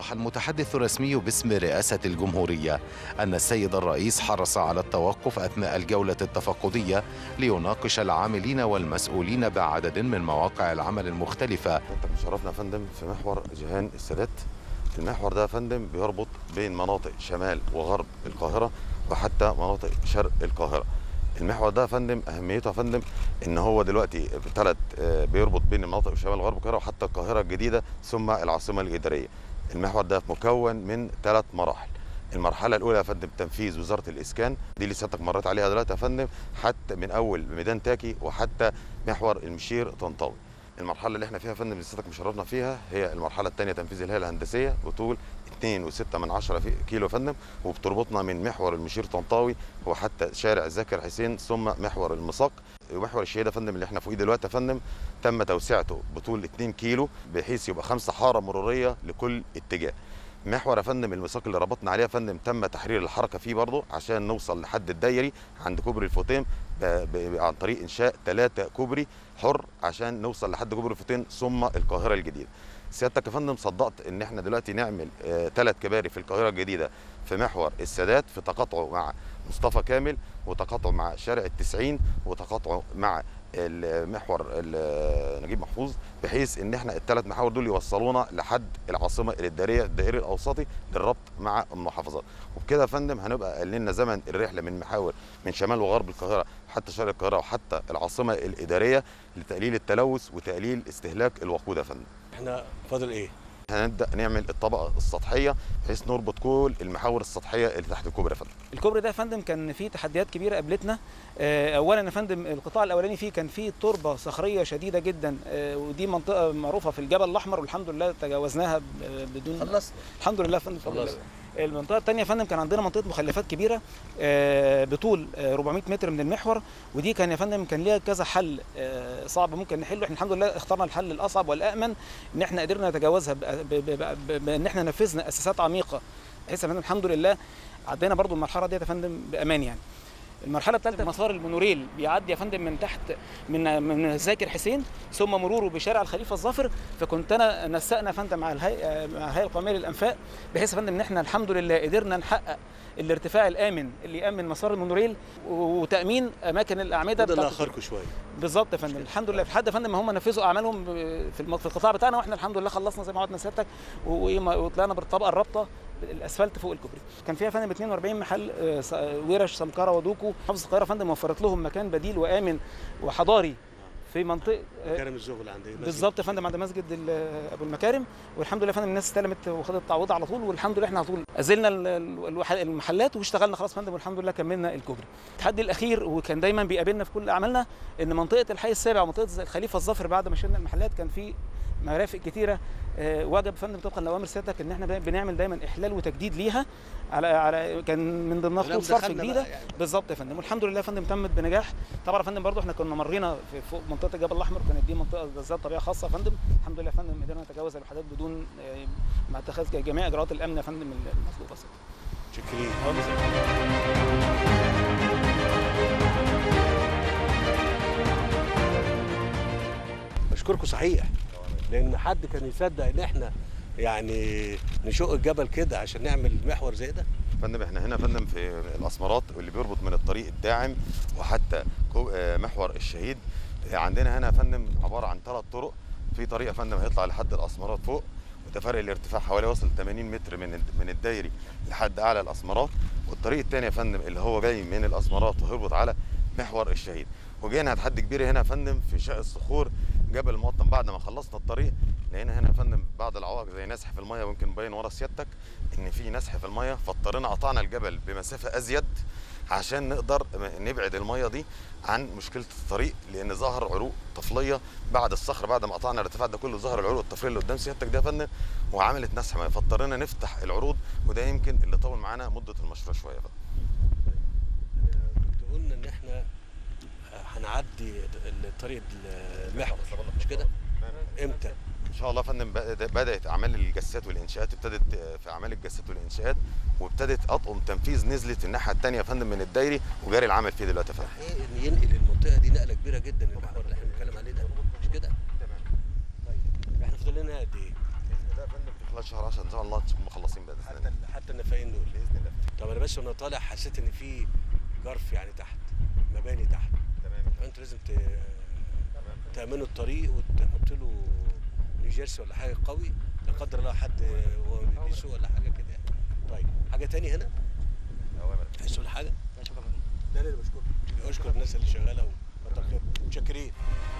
أوضح المتحدث الرسمي باسم رئاسة الجمهورية أن السيد الرئيس حرص على التوقف أثناء الجولة التفقدية ليناقش العاملين والمسؤولين بعدد من مواقع العمل المختلفة انت مشرفنا يا فندم في محور جهان السادات المحور ده يا فندم بيربط بين مناطق شمال وغرب القاهرة وحتى مناطق شرق القاهرة المحور ده يا فندم اهميته يا فندم ان هو دلوقتي ثلاث بيربط بين المناطق شمال وغرب القاهره وحتى القاهره الجديده ثم العاصمه الاداريه المحور ده مكون من ثلاث مراحل المرحله الاولى يا فندم تنفيذ وزاره الاسكان دي اللي سيادتك مريت عليها دلوقتي يا فندم حتى من اول ميدان تاكي وحتى محور المشير طنطاوي المرحله اللي احنا فيها يا فندم اللي سيادتك مشرفنا فيها هي المرحله الثانيه تنفيذ الهيئه الهندسيه بطول 2.6 من 10 كيلو يا فندم وبتربطنا من محور المشير طنطاوي وحتى شارع زاكر حسين ثم محور المساق ومحور الشهيد يا فندم اللي احنا فوقيه دلوقتي يا فندم تم توسعته بطول 2 كيلو بحيث يبقى خمسه حاره مروريه لكل اتجاه محور يا فندم المساق اللي ربطنا عليه يا فندم تم تحرير الحركه فيه برضه عشان نوصل لحد الدايري عند كوبري الفوتين عن طريق انشاء ثلاثه كوبري حر عشان نوصل لحد كوبري الفوتين ثم القاهره الجديده سيادتك يا فندم صدقت ان احنا دلوقتي نعمل ثلاث آه كباري في القاهره الجديده في محور السادات في تقاطعه مع مصطفى كامل وتقاطعه مع شارع التسعين وتقاطعه مع المحور نجيب محفوظ بحيث ان احنا الثلاث محاور دول يوصلونا لحد العاصمه الاداريه الدائري الاوسطي للربط مع المحافظات وبكده يا فندم هنبقى قللنا زمن الرحله من محاور من شمال وغرب القاهره حتى شرق القاهره وحتى العاصمه الاداريه لتقليل التلوث وتقليل استهلاك الوقود يا فندم احنا فاضل ايه هنبدا نعمل الطبقه السطحيه بحيث نربط كل المحاور السطحيه اللي تحت الكوبري يا فندم. الكوبري ده يا فندم كان فيه تحديات كبيره قابلتنا اولا يا فندم القطاع الاولاني فيه كان فيه تربه صخريه شديده جدا ودي منطقه معروفه في الجبل الاحمر والحمد لله تجاوزناها بدون خلص الحمد لله يا فندم خلص المنطقه الثانيه يا فندم كان عندنا منطقه مخلفات كبيره بطول 400 متر من المحور ودي كان يا فندم كان ليها كذا حل صعب ممكن نحله احنا الحمد لله اخترنا الحل الاصعب والامن ان احنا قدرنا نتجاوزها بان احنا نفذنا اساسات عميقه بحيث ان الحمد لله عدينا برضو المرحله دي يا فندم بامان يعني المرحله الثالثه مسار المونوريل بيعدي يا فندم من تحت من من زاكر حسين ثم مروره بشارع الخليفه الظافر فكنت انا نسقنا يا فندم مع الهيئه مع الهيئه القوميه للانفاق بحيث يا فندم ان احنا الحمد لله قدرنا نحقق الارتفاع الامن اللي يامن مسار المونوريل وتامين اماكن الاعمده ده اخركم شويه بالظبط يا فندم الحمد لله لحد يا فندم ما هم نفذوا اعمالهم في القطاع بتاعنا واحنا الحمد لله خلصنا زي ما وعدنا سيادتك وطلعنا بالطبقه الرابطه الاسفلت فوق الكوبري كان فيها فندم 42 محل ورش سمكره ودوكو محافظه القاهره فندم وفرت لهم مكان بديل وامن وحضاري في منطقه مكارم الزغل عند بالظبط يا فندم عند مسجد ابو المكارم والحمد لله يا فندم الناس استلمت وخدت تعويض على طول والحمد لله احنا على طول ازلنا المحلات واشتغلنا خلاص فندم والحمد لله كملنا الكوبري التحدي الاخير وكان دايما بيقابلنا في كل اعمالنا ان منطقه الحي السابع ومنطقه الخليفه الظافر بعد ما شلنا المحلات كان في مرافق كتيره وجب فندم طبقا لاوامر سيادتك ان احنا بنعمل دايما احلال وتجديد ليها على على كان من ضمنها خطوط صرف جديده يعني. بالظبط يا فندم والحمد لله يا فندم تمت بنجاح طبعا يا فندم برضو احنا كنا مرينا في فوق منطقه الجبل الاحمر كانت دي منطقه ذات طبيعه خاصه يا فندم الحمد لله يا فندم قدرنا نتجاوز الوحدات بدون مع اتخاذ جميع اجراءات الامن يا فندم المطلوبه شكرا بشكركم صحيح لان حد كان يصدق ان احنا يعني نشق الجبل كده عشان نعمل محور زي ده فندم احنا هنا فندم في الاسمرات واللي بيربط من الطريق الداعم وحتى محور الشهيد عندنا هنا يا فندم عباره عن ثلاث طرق في طريق يا فندم هيطلع لحد الاسمرات فوق وده فرق الارتفاع حوالي وصل 80 متر من من الدايري لحد اعلى الاسمرات والطريق الثاني يا فندم اللي هو جاي من الاسمرات وهيربط على محور الشهيد وجينا تحدي كبير هنا يا فندم في شق الصخور جبل المقطم بعد ما خلصنا الطريق لقينا هنا يا فندم بعض العوائق زي نسح في الميه ويمكن مبين ورا سيادتك ان في نسح في الميه فاضطرينا قطعنا الجبل بمسافه ازيد عشان نقدر نبعد الميه دي عن مشكله الطريق لان ظهر عروق طفليه بعد الصخر بعد ما قطعنا الارتفاع ده كله ظهر العروق الطفليه اللي قدام سيادتك ده يا فندم وعملت نسح ميه فاضطرينا نفتح العروض وده يمكن اللي طول معانا مده المشروع شويه يا فندم كنت قلنا ان احنا هنعدي طريق المحور مش كده؟ امتى؟ ان شاء الله يا فندم بدات اعمال الجسات والانشاءات ابتدت في اعمال الجسات والانشاءات وابتدت اطقم تنفيذ نزلت الناحيه الثانيه يا فندم من الدايري وجاري العمل فيه دلوقتي يا فندم حقيقي ان ينقل المنطقه دي نقله كبيره جدا المحور اللي احنا بنتكلم عليه ده مش كده؟ طيب احنا فاضل لنا قد ايه؟ باذن الله يا فندم في خلال لغايه شهر 10 ان شاء الله تكون مخلصين باذن حتى الله ال- حتى النفايين دول باذن الله طب انا بس وانا طالع حسيت ان في جرف يعني تحت مباني تحت تمام فانتوا لازم ت... تامنوا الطريق وتحط له نيوجيرسي ولا حاجه قوي لا قدر الله حد هو بيسوق ولا حاجه كده يعني. طيب حاجه تاني هنا اوامر عايز تقول حاجه؟ ده انا اللي بشكرك اشكر الناس اللي شغاله وكتر خير متشكرين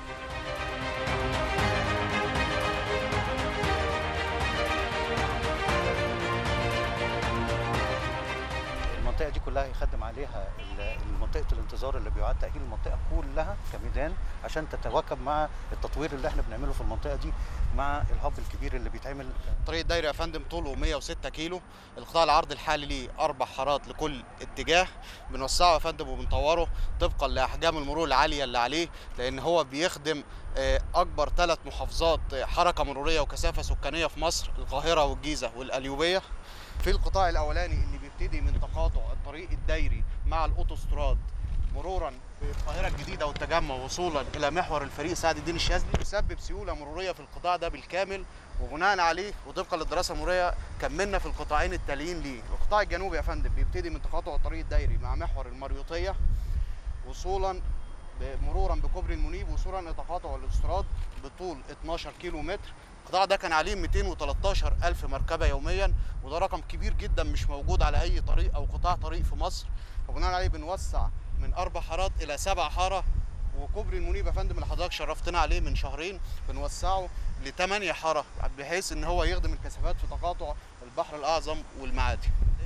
المنطقه دي كلها يخدم عليها ال- منطقه الانتظار اللي بيعاد تاهيل المنطقه كلها كميدان عشان تتواكب مع التطوير اللي احنا بنعمله في المنطقه دي مع الهب الكبير اللي بيتعمل طريق الدايري يا فندم طوله 106 كيلو القطاع العرضي الحالي ليه اربع حارات لكل اتجاه بنوسعه يا فندم وبنطوره طبقا لاحجام المرور العاليه اللي عليه لان هو بيخدم آه، اكبر ثلاث محافظات آه، حركه مروريه وكثافه سكانيه في مصر القاهره والجيزه والقليوبيه في القطاع الاولاني اللي بيبتدي من تقاطع الطريق الدايري مع الاوتوستراد مرورا بالقاهره الجديده والتجمع وصولا الى محور الفريق سعد الدين الشاذلي يسبب سيوله مروريه في القطاع ده بالكامل وبناء عليه وطبقا للدراسه المروريه كملنا في القطاعين التاليين ليه القطاع الجنوبي يا فندم بيبتدي من تقاطع الطريق الدايري مع محور المريوطيه وصولا ب- مرورا بكوبري المنيب وصولا الى تقاطع الاستراد بطول 12 كيلو متر القطاع ده كان عليه 213 ألف مركبة يوميا وده رقم كبير جدا مش موجود على أي طريق أو قطاع طريق في مصر وبناء عليه بنوسع من أربع حارات إلى سبع حارة وكوبري المنيب يا فندم اللي حضرتك شرفتنا عليه من شهرين بنوسعه لثمانية حارة بحيث إن هو يخدم الكثافات في تقاطع البحر الأعظم والمعادي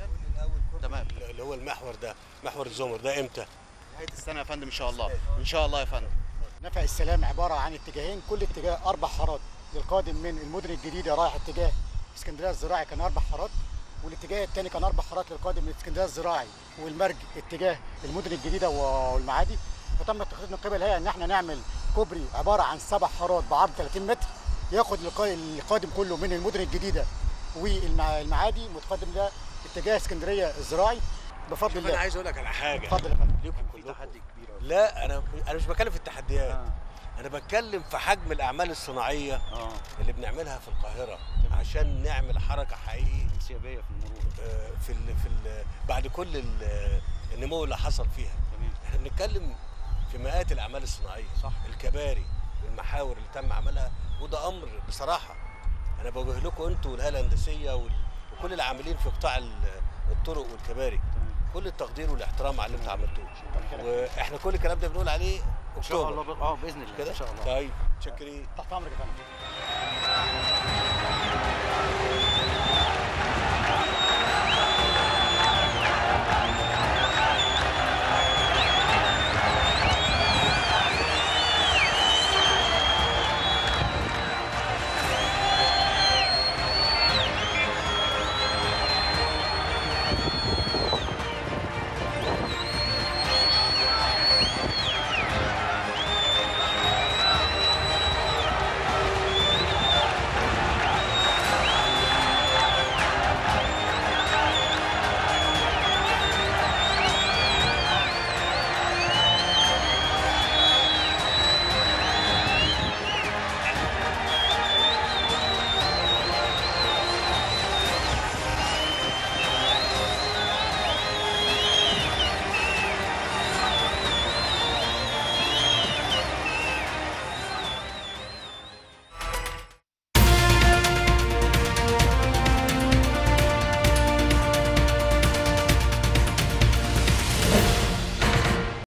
تمام اللي هو المحور ده محور الزمر ده امتى؟ نهاية السنة يا فندم إن شاء الله إن شاء الله يا فندم نفع السلام عبارة عن اتجاهين كل اتجاه أربع حارات للقادم من المدن الجديدة رايح اتجاه اسكندرية الزراعي كان أربع حارات والاتجاه الثاني كان أربع حارات للقادم من اسكندرية الزراعي والمرج اتجاه المدن الجديدة والمعادي فتم التخطيط من قبل الهيئة إن احنا نعمل كوبري عبارة عن سبع حارات بعرض 30 متر ياخد القا- القادم كله من المدن الجديدة والمعادي متقدم ده اتجاه اسكندرية الزراعي بفضل شوف انا الله عايز اقول لك على حاجه اتفضل يا فندم ليكم في كلكم تحدي كبير أوي. لا انا انا مش بتكلم في التحديات آه. انا بتكلم في حجم الاعمال الصناعيه اه اللي بنعملها في القاهره عشان نعمل حركه حقيقيه انسيابيه في المرور آه، في ال في ال بعد كل ال- النمو اللي حصل فيها تمام احنا بنتكلم في مئات الاعمال الصناعيه صح. الكباري والمحاور اللي تم عملها وده امر بصراحه انا بوجه لكم انتوا والهيئه الهندسيه وال- وكل العاملين في قطاع ال- الطرق والكباري تمام كل التقدير والاحترام على اللي انتوا عملتوه واحنا كل الكلام ده بنقول عليه ان شاء الله اكتوبر ب- اه باذن الله كده ان شاء الله طيب متشكرين تحت امرك يا فندم